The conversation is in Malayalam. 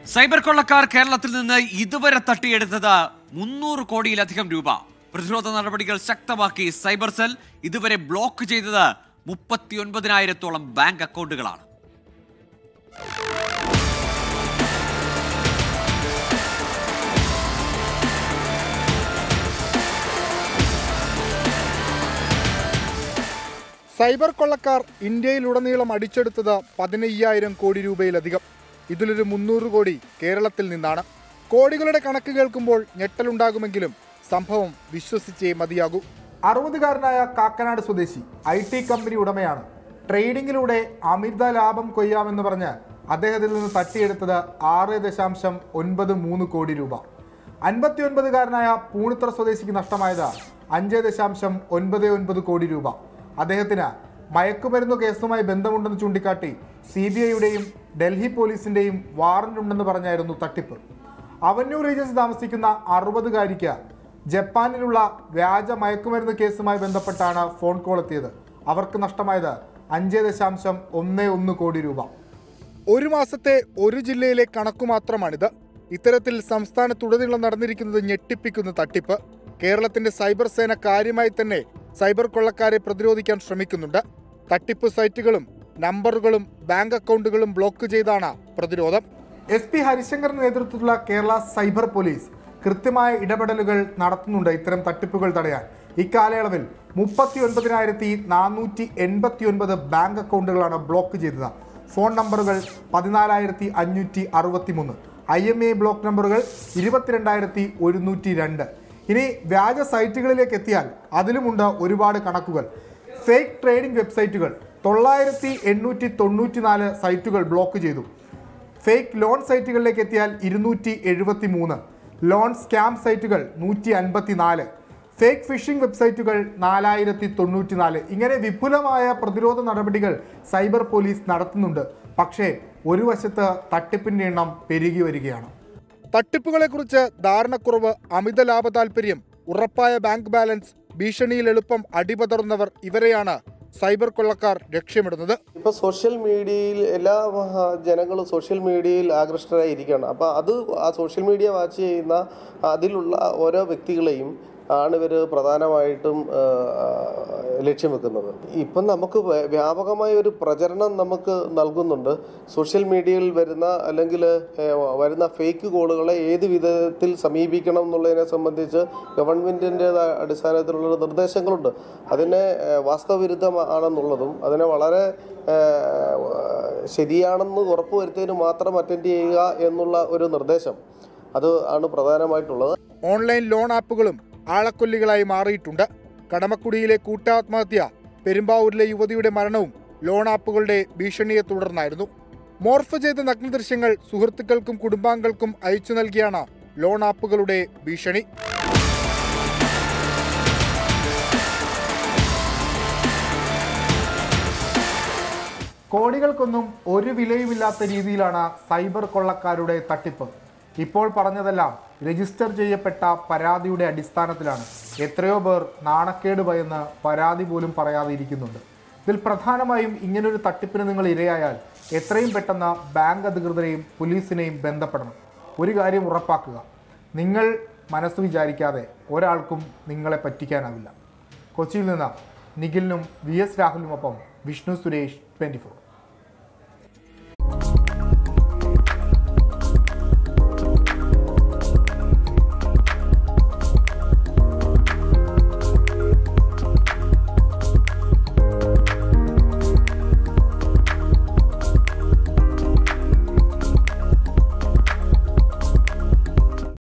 സൈബർ കൊള്ളക്കാർ കേരളത്തിൽ നിന്ന് ഇതുവരെ തട്ടിയെടുത്തത് മുന്നൂറ് കോടിയിലധികം രൂപ പ്രതിരോധ നടപടികൾ ശക്തമാക്കി സൈബർ സെൽ ഇതുവരെ ബ്ലോക്ക് ചെയ്തത് മുപ്പത്തിയൊൻപതിനായിരത്തോളം ബാങ്ക് അക്കൗണ്ടുകളാണ് സൈബർ കൊള്ളക്കാർ ഇന്ത്യയിലുടനീളം അടിച്ചെടുത്തത് പതിനയ്യായിരം കോടി രൂപയിലധികം ഇതിലൊരു മുന്നൂറ് കോടി കേരളത്തിൽ നിന്നാണ് കോടികളുടെ കണക്ക് കേൾക്കുമ്പോൾ ഞെട്ടലുണ്ടാകുമെങ്കിലും സംഭവം വിശ്വസിച്ചേ മതിയാകൂ അറുപതുകാരനായ കാക്കനാട് സ്വദേശി ഐ ടി കമ്പനി ഉടമയാണ് ട്രേഡിംഗിലൂടെ അമിത ലാഭം കൊയ്യാമെന്ന് പറഞ്ഞ് അദ്ദേഹത്തിൽ നിന്ന് തട്ടിയെടുത്തത് ആറ് ദശാംശം ഒൻപത് മൂന്ന് കോടി രൂപ അൻപത്തി ഒൻപതുകാരനായ പൂണിത്തറ സ്വദേശിക്ക് നഷ്ടമായത് അഞ്ച് ദശാംശം ഒൻപത് ഒൻപത് കോടി രൂപ അദ്ദേഹത്തിന് മയക്കുമരുന്ന് കേസുമായി ബന്ധമുണ്ടെന്ന് ചൂണ്ടിക്കാട്ടി സി ബി ഐയുടെയും ഡൽഹി പോലീസിന്റെയും വാറന്റ് ഉണ്ടെന്ന് പറഞ്ഞായിരുന്നു തട്ടിപ്പ് അവന്യൂ റീജൻസ് താമസിക്കുന്ന അറുപതുകാരിക്ക് ജപ്പാനിലുള്ള വ്യാജ മയക്കുമരുന്ന് കേസുമായി ബന്ധപ്പെട്ടാണ് ഫോൺ കോൾ എത്തിയത് അവർക്ക് നഷ്ടമായത് അഞ്ച് ദശാംശം ഒന്ന് ഒന്ന് കോടി രൂപ ഒരു മാസത്തെ ഒരു ജില്ലയിലെ കണക്കു മാത്രമാണിത് ഇത്തരത്തിൽ സംസ്ഥാനത്തുടനീളം നടന്നിരിക്കുന്നത് ഞെട്ടിപ്പിക്കുന്ന തട്ടിപ്പ് കേരളത്തിന്റെ സൈബർ സേന കാര്യമായി തന്നെ സൈബർ കൊള്ളക്കാരെ പ്രതിരോധിക്കാൻ ശ്രമിക്കുന്നുണ്ട് തട്ടിപ്പ് സൈറ്റുകളും നമ്പറുകളും ബാങ്ക് അക്കൗണ്ടുകളും ബ്ലോക്ക് ചെയ്താണ് പ്രതിരോധം എസ് പി ഹരിശങ്കറിന്റെ നേതൃത്വത്തിലുള്ള കേരള സൈബർ പോലീസ് കൃത്യമായ ഇടപെടലുകൾ നടത്തുന്നുണ്ട് ഇത്തരം തട്ടിപ്പുകൾ തടയാൻ ഇക്കാലയളവിൽ മുപ്പത്തി ഒൻപതിനായിരത്തി നാനൂറ്റി എൺപത്തി ഒൻപത് ബാങ്ക് അക്കൗണ്ടുകളാണ് ബ്ലോക്ക് ചെയ്തത് ഫോൺ നമ്പറുകൾ പതിനാലായിരത്തി അഞ്ഞൂറ്റി അറുപത്തി മൂന്ന് ഐ എം എ ബ്ലോക്ക് നമ്പറുകൾ ഇരുപത്തിരണ്ടായിരത്തി ഒരുന്നൂറ്റി രണ്ട് ഇനി വ്യാജ സൈറ്റുകളിലേക്ക് എത്തിയാൽ അതിലുമുണ്ട് ഒരുപാട് കണക്കുകൾ ഫേക്ക് ട്രേഡിംഗ് വെബ്സൈറ്റുകൾ തൊള്ളായിരത്തി എണ്ണൂറ്റി തൊണ്ണൂറ്റി നാല് സൈറ്റുകൾ ബ്ലോക്ക് ചെയ്തു ഫേക്ക് ലോൺ സൈറ്റുകളിലേക്ക് എത്തിയാൽ ഇരുന്നൂറ്റി എഴുപത്തി മൂന്ന് ലോൺ സ്കാം സൈറ്റുകൾ നൂറ്റി അൻപത്തി നാല് ഫേക്ക് ഫിഷിംഗ് വെബ്സൈറ്റുകൾ നാലായിരത്തി തൊണ്ണൂറ്റി നാല് ഇങ്ങനെ വിപുലമായ പ്രതിരോധ നടപടികൾ സൈബർ പോലീസ് നടത്തുന്നുണ്ട് പക്ഷേ ഒരു വശത്ത് തട്ടിപ്പിന്റെ എണ്ണം പെരുകി വരികയാണ് തട്ടിപ്പുകളെക്കുറിച്ച് ധാരണക്കുറവ് അമിത ലാഭ താൽപര്യം ഉറപ്പായ ബാങ്ക് ബാലൻസ് ഭീഷണിയിൽ എളുപ്പം അടിപതറുന്നവർ ഇവരെയാണ് സൈബർ കൊള്ളക്കാർ ലക്ഷ്യമിടുന്നത് ഇപ്പോൾ സോഷ്യൽ മീഡിയയിൽ എല്ലാ ആ, ജനങ്ങളും സോഷ്യൽ മീഡിയയിൽ ആകൃഷ്ടരായി ഇരിക്കുകയാണ് അപ്പോൾ അത് ആ സോഷ്യൽ മീഡിയ വാച്ച് ചെയ്യുന്ന അതിലുള്ള ഓരോ വ്യക്തികളെയും ആണ് ഇവർ പ്രധാനമായിട്ടും ആ, ലക്ഷ്യം വെക്കുന്നത് ഇപ്പം നമുക്ക് വ്യ- വ്യാപകമായ ഒരു പ്രചരണം നമുക്ക് നൽകുന്നുണ്ട് സോഷ്യൽ മീഡിയയിൽ വരുന്ന അല്ലെങ്കിൽ ഏ, വരുന്ന ഫേക്ക് കോളുകളെ ഏത് വിധത്തിൽ സമീപിക്കണം എന്നുള്ളതിനെ സംബന്ധിച്ച് ഗവൺമെൻറ്റിൻ്റെതായ അടിസ്ഥാനത്തിലുള്ള നിർദ്ദേശങ്ങളുണ്ട് അതിനെ ഏ, വാസ്തവവിരുദ്ധമാണെന്നുള്ളതും അതിനെ വളരെ ഏ, ശരിയാണെന്ന് ഉറപ്പുവരുത്തിയതിന് മാത്രം അറ്റൻഡ് ചെയ്യുക എന്നുള്ള ഒരു നിർദ്ദേശം അത് ആണ് പ്രധാനമായിട്ടുള്ളത് ഓൺലൈൻ ലോൺ ആപ്പുകളും ആളക്കൊല്ലികളായി മാറിയിട്ടുണ്ട് കടമക്കുടിയിലെ കൂട്ടാത്മഹത്യ പെരുമ്പാവൂരിലെ യുവതിയുടെ മരണവും ലോൺ ആപ്പുകളുടെ ഭീഷണിയെ തുടർന്നായിരുന്നു മോർഫ് ചെയ്ത നഗ്നദൃശ്യങ്ങൾ സുഹൃത്തുക്കൾക്കും കുടുംബാംഗങ്ങൾക്കും അയച്ചു നൽകിയാണ് ലോൺ ആപ്പുകളുടെ ഭീഷണി കോടികൾക്കൊന്നും ഒരു വിലയുമില്ലാത്ത രീതിയിലാണ് സൈബർ കൊള്ളക്കാരുടെ തട്ടിപ്പ് ഇപ്പോൾ പറഞ്ഞതെല്ലാം രജിസ്റ്റർ ചെയ്യപ്പെട്ട പരാതിയുടെ അടിസ്ഥാനത്തിലാണ് എത്രയോ പേർ നാണക്കേട് ഭയന്ന് പരാതി പോലും പറയാതെ ഇരിക്കുന്നുണ്ട് ഇതിൽ പ്രധാനമായും ഇങ്ങനൊരു തട്ടിപ്പിന് നിങ്ങൾ ഇരയായാൽ എത്രയും പെട്ടെന്ന് ബാങ്ക് അധികൃതരെയും പോലീസിനെയും ബന്ധപ്പെടണം ഒരു കാര്യം ഉറപ്പാക്കുക നിങ്ങൾ മനസ്സ് വിചാരിക്കാതെ ഒരാൾക്കും നിങ്ങളെ പറ്റിക്കാനാവില്ല കൊച്ചിയിൽ നിന്ന് നിഖിലിനും വി എസ് രാഹുലിനുമൊപ്പം വിഷ്ണു സുരേഷ് ട്വൻറ്റി ഫോർ